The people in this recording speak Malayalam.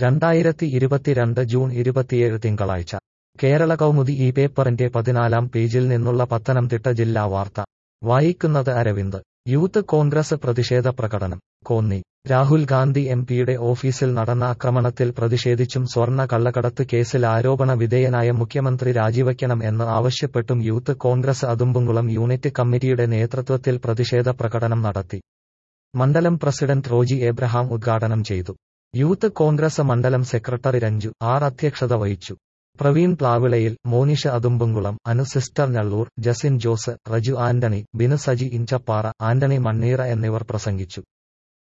രണ്ടായിരത്തി ഇരുപത്തിരണ്ട് ജൂൺ ഇരുപത്തിയേഴ് തിങ്കളാഴ്ച കേരള കൗമുദി ഈ പേപ്പറിന്റെ പതിനാലാം പേജിൽ നിന്നുള്ള പത്തനംതിട്ട ജില്ലാ വാർത്ത വായിക്കുന്നത് അരവിന്ദ് യൂത്ത് കോൺഗ്രസ് പ്രതിഷേധ പ്രകടനം കോന്നി രാഹുൽ ഗാന്ധി എം പിയുടെ ഓഫീസിൽ നടന്ന ആക്രമണത്തിൽ പ്രതിഷേധിച്ചും സ്വർണ്ണ കള്ളക്കടത്ത് കേസിൽ ആരോപണ വിധേയനായ മുഖ്യമന്ത്രി രാജിവയ്ക്കണം എന്ന് ആവശ്യപ്പെട്ടും യൂത്ത് കോൺഗ്രസ് അതുമ്പുംകുളം യൂണിറ്റ് കമ്മിറ്റിയുടെ നേതൃത്വത്തിൽ പ്രതിഷേധ പ്രകടനം നടത്തി മണ്ഡലം പ്രസിഡന്റ് റോജി എബ്രഹാം ഉദ്ഘാടനം ചെയ്തു യൂത്ത് കോൺഗ്രസ് മണ്ഡലം സെക്രട്ടറി രഞ്ജു ആർ അധ്യക്ഷത വഹിച്ചു പ്രവീൺ പ്ലാവിളയിൽ മോനിഷ അതുമ്പുംകുളം അനു സിസ്റ്റർ ഞള്ളൂർ ജസിൻ ജോസ് റജു ആന്റണി ബിനു സജി ഇഞ്ചപ്പാറ ആന്റണി മണ്ണീറ എന്നിവർ പ്രസംഗിച്ചു